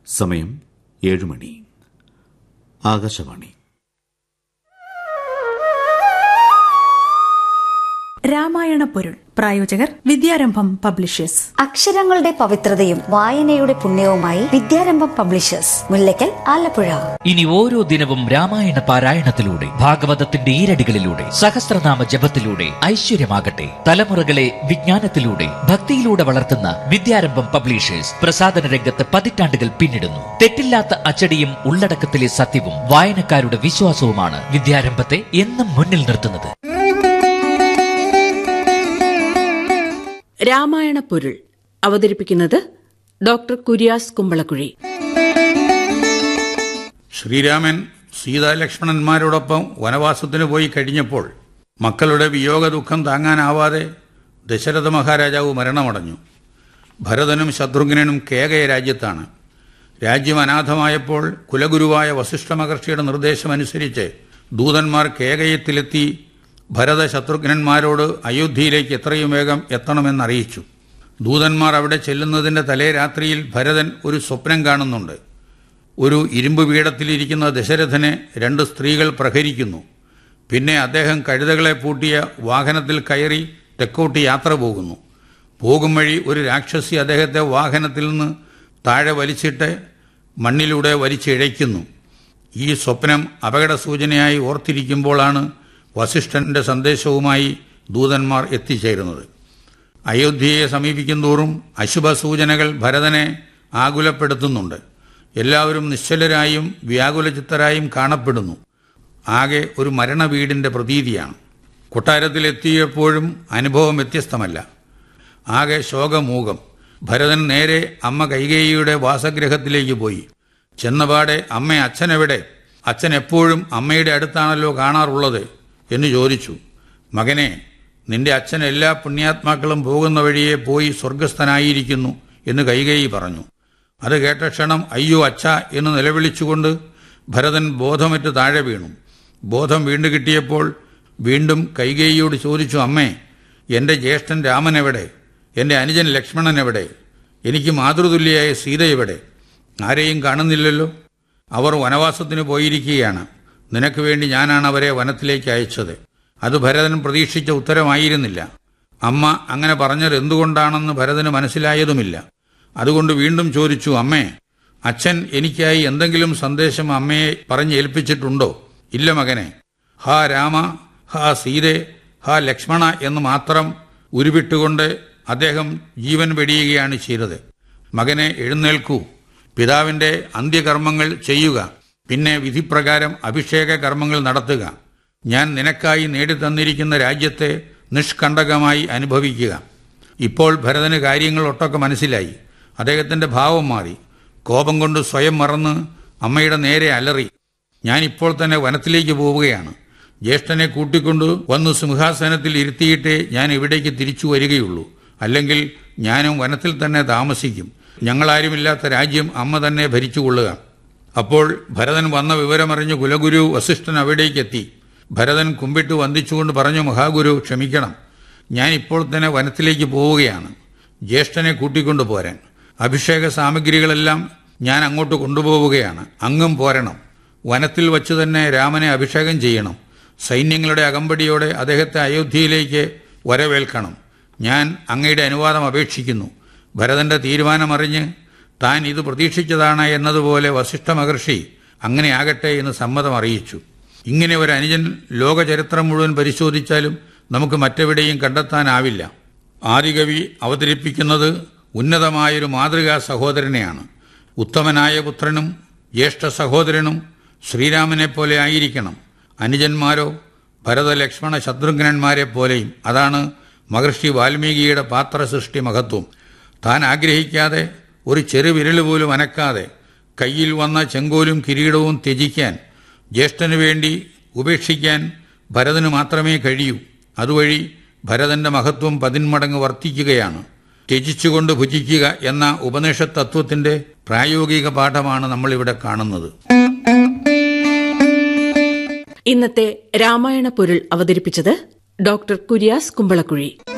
സമയം ഏഴുമണി ആകാശവാണി രാമായണ പൊരുൾ പ്രായോജകർ വിദ്യാരംഭം പബ്ലിഷേഴ്സ് അക്ഷരങ്ങളുടെ പവിത്രതയും വായനയുടെ പുണ്യവുമായി വിദ്യാരംഭം പബ്ലിഷേഴ്സ് മുല്ലയ്ക്കൽ ആലപ്പുഴ ഇനി ഓരോ ദിനവും രാമായണ പാരായണത്തിലൂടെ ഭാഗവതത്തിന്റെ ഈരടികളിലൂടെ സഹസ്രനാമ ജപത്തിലൂടെ ഐശ്വര്യമാകട്ടെ തലമുറകളെ വിജ്ഞാനത്തിലൂടെ ഭക്തിയിലൂടെ വളർത്തുന്ന വിദ്യാരംഭം പബ്ലിഷേഴ്സ് പ്രസാദന രംഗത്ത് പതിറ്റാണ്ടുകൾ പിന്നിടുന്നു തെറ്റില്ലാത്ത അച്ചടിയും ഉള്ളടക്കത്തിലെ സത്യവും വായനക്കാരുടെ വിശ്വാസവുമാണ് വിദ്യാരംഭത്തെ എന്നും മുന്നിൽ നിർത്തുന്നത് രാമായണ പൊരുൾ അവതരിപ്പിക്കുന്നത് ഡോക്ടർ കുര്യാസ് കുമ്പളക്കുഴി ശ്രീരാമൻ സീതാലക്ഷ്മണന്മാരോടൊപ്പം വനവാസത്തിന് പോയി കഴിഞ്ഞപ്പോൾ മക്കളുടെ വിയോഗ ദുഃഖം താങ്ങാനാവാതെ ദശരഥ മഹാരാജാവ് മരണമടഞ്ഞു ഭരതനും ശത്രുഘ്നനും കേകയ രാജ്യത്താണ് രാജ്യം അനാഥമായപ്പോൾ കുലഗുരുവായ വസിഷ്ഠ മഹർഷിയുടെ നിർദ്ദേശമനുസരിച്ച് ദൂതന്മാർ കേകയത്തിലെത്തി ഭരത ശത്രുഘ്നന്മാരോട് അയോധ്യയിലേക്ക് എത്രയും വേഗം എത്തണമെന്നറിയിച്ചു ദൂതന്മാർ അവിടെ ചെല്ലുന്നതിന്റെ തലേ രാത്രിയിൽ ഭരതൻ ഒരു സ്വപ്നം കാണുന്നുണ്ട് ഒരു ഇരുമ്പ് പീഠത്തിലിരിക്കുന്ന ദശരഥനെ രണ്ട് സ്ത്രീകൾ പ്രഹരിക്കുന്നു പിന്നെ അദ്ദേഹം കഴുതകളെ പൂട്ടിയ വാഹനത്തിൽ കയറി തെക്കോട്ട് യാത്ര പോകുന്നു പോകും വഴി ഒരു രാക്ഷസി അദ്ദേഹത്തെ വാഹനത്തിൽ നിന്ന് താഴെ വലിച്ചിട്ട് മണ്ണിലൂടെ വലിച്ചിഴയ്ക്കുന്നു ഈ സ്വപ്നം അപകട സൂചനയായി ഓർത്തിരിക്കുമ്പോഴാണ് വസിഷ്ഠന്റെ സന്ദേശവുമായി ദൂതന്മാർ എത്തിച്ചേരുന്നത് അയോധ്യയെ സമീപിക്കുന്തോറും അശുഭ സൂചനകൾ ഭരതനെ ആകുലപ്പെടുത്തുന്നുണ്ട് എല്ലാവരും നിശ്ചലരായും വ്യാകുലചിത്തരായും കാണപ്പെടുന്നു ആകെ ഒരു മരണവീടിന്റെ പ്രതീതിയാണ് കൊട്ടാരത്തിലെത്തിയപ്പോഴും അനുഭവം വ്യത്യസ്തമല്ല ആകെ ശോകമൂകം ഭരതൻ നേരെ അമ്മ കൈകേയിയുടെ വാസഗ്രഹത്തിലേക്ക് പോയി ചെന്നപാടെ അമ്മ അച്ഛനെവിടെ അച്ഛൻ എപ്പോഴും അമ്മയുടെ അടുത്താണല്ലോ കാണാറുള്ളത് എന്ന് ചോദിച്ചു മകനെ നിന്റെ അച്ഛൻ എല്ലാ പുണ്യാത്മാക്കളും പോകുന്ന വഴിയെ പോയി സ്വർഗസ്ഥനായിരിക്കുന്നു എന്ന് കൈകേയി പറഞ്ഞു അത് കേട്ട ക്ഷണം അയ്യോ അച്ഛ എന്ന് നിലവിളിച്ചുകൊണ്ട് ഭരതൻ ബോധമറ്റ് താഴെ വീണു ബോധം വീണ്ടു കിട്ടിയപ്പോൾ വീണ്ടും കൈകേയിയോട് ചോദിച്ചു അമ്മേ എന്റെ ജ്യേഷ്ഠൻ രാമൻ എവിടെ എന്റെ അനുജൻ ലക്ഷ്മണൻ എവിടെ എനിക്ക് മാതൃതുല്യായ സീത എവിടെ ആരെയും കാണുന്നില്ലല്ലോ അവർ വനവാസത്തിന് പോയിരിക്കുകയാണ് നിനക്ക് വേണ്ടി ഞാനാണ് അവരെ വനത്തിലേക്ക് അയച്ചത് അത് ഭരതൻ പ്രതീക്ഷിച്ച ഉത്തരമായിരുന്നില്ല അമ്മ അങ്ങനെ പറഞ്ഞത് എന്തുകൊണ്ടാണെന്ന് ഭരതന് മനസ്സിലായതുമില്ല അതുകൊണ്ട് വീണ്ടും ചോദിച്ചു അമ്മേ അച്ഛൻ എനിക്കായി എന്തെങ്കിലും സന്ദേശം അമ്മയെ പറഞ്ഞേൽപ്പിച്ചിട്ടുണ്ടോ ഇല്ല മകനെ ഹാ രാമ ഹാ സീതെ ഹാ ലക്ഷ്മണ എന്ന് മാത്രം ഉരുവിട്ടുകൊണ്ട് അദ്ദേഹം ജീവൻ വെടിയുകയാണ് ചെയ്തത് മകനെ എഴുന്നേൽക്കൂ പിതാവിന്റെ അന്ത്യകർമ്മങ്ങൾ ചെയ്യുക പിന്നെ വിധിപ്രകാരം അഭിഷേക കർമ്മങ്ങൾ നടത്തുക ഞാൻ നിനക്കായി നേടിത്തന്നിരിക്കുന്ന രാജ്യത്തെ നിഷ്കണ്ടകമായി അനുഭവിക്കുക ഇപ്പോൾ ഭരതന് കാര്യങ്ങൾ ഒട്ടൊക്കെ മനസ്സിലായി അദ്ദേഹത്തിന്റെ ഭാവം മാറി കോപം കൊണ്ട് സ്വയം മറന്ന് അമ്മയുടെ നേരെ അലറി ഞാൻ ഇപ്പോൾ തന്നെ വനത്തിലേക്ക് പോവുകയാണ് ജ്യേഷ്ഠനെ കൂട്ടിക്കൊണ്ടു വന്ന് സിംഹാസനത്തിൽ ഇരുത്തിയിട്ടേ ഞാൻ ഇവിടേക്ക് തിരിച്ചു വരികയുള്ളൂ അല്ലെങ്കിൽ ഞാനും വനത്തിൽ തന്നെ താമസിക്കും ഞങ്ങളാരുമില്ലാത്ത രാജ്യം അമ്മ തന്നെ ഭരിച്ചുകൊള്ളുക അപ്പോൾ ഭരതൻ വന്ന വിവരമറിഞ്ഞ് കുലഗുരു വസിഷ്ഠൻ അവിടേക്കെത്തി ഭരതൻ കുമ്പിട്ട് വന്ദിച്ചുകൊണ്ട് പറഞ്ഞു മഹാഗുരു ക്ഷമിക്കണം ഞാൻ ഇപ്പോൾ തന്നെ വനത്തിലേക്ക് പോവുകയാണ് ജ്യേഷ്ഠനെ കൂട്ടിക്കൊണ്ടു പോരാൻ അഭിഷേക സാമഗ്രികളെല്ലാം ഞാൻ അങ്ങോട്ട് കൊണ്ടുപോവുകയാണ് അങ്ങും പോരണം വനത്തിൽ വച്ചു തന്നെ രാമനെ അഭിഷേകം ചെയ്യണം സൈന്യങ്ങളുടെ അകമ്പടിയോടെ അദ്ദേഹത്തെ അയോധ്യയിലേക്ക് വരവേൽക്കണം ഞാൻ അങ്ങയുടെ അനുവാദം അപേക്ഷിക്കുന്നു ഭരതന്റെ തീരുമാനമറിഞ്ഞ് താൻ ഇത് പ്രതീക്ഷിച്ചതാണ് എന്നതുപോലെ വസിഷ്ഠ മഹർഷി അങ്ങനെ ആകട്ടെ എന്ന് സമ്മതം അറിയിച്ചു ഇങ്ങനെ ഒരു അനുജൻ ലോകചരിത്രം മുഴുവൻ പരിശോധിച്ചാലും നമുക്ക് മറ്റെവിടെയും കണ്ടെത്താനാവില്ല ആദികവി അവതരിപ്പിക്കുന്നത് ഉന്നതമായൊരു മാതൃകാ സഹോദരനെയാണ് ഉത്തമനായ പുത്രനും ജ്യേഷ്ഠ സഹോദരനും ശ്രീരാമനെ പോലെ ആയിരിക്കണം അനുജന്മാരോ ഭരത ലക്ഷ്മണ ശത്രുഘ്നന്മാരെ പോലെയും അതാണ് മഹർഷി വാൽമീകിയുടെ പാത്രസൃഷ്ടി മഹത്വം താൻ ആഗ്രഹിക്കാതെ ഒരു ചെറുവിരൽ പോലും അനക്കാതെ കയ്യിൽ വന്ന ചെങ്കോലും കിരീടവും ത്യജിക്കാൻ ജ്യേഷ്ഠനു വേണ്ടി ഉപേക്ഷിക്കാൻ ഭരതന് മാത്രമേ കഴിയൂ അതുവഴി ഭരതന്റെ മഹത്വം പതിന്മടങ്ങ് വർദ്ധിക്കുകയാണ് ത്യജിച്ചുകൊണ്ട് ഭുജിക്കുക എന്ന ഉപനിഷത്ത് തത്വത്തിന്റെ പ്രായോഗിക പാഠമാണ് നമ്മളിവിടെ കാണുന്നത് ഇന്നത്തെ രാമായണ പൊരുൾ അവതരിപ്പിച്ചത് ഡോക്ടർ കുര്യാസ് കുമ്പളക്കുഴി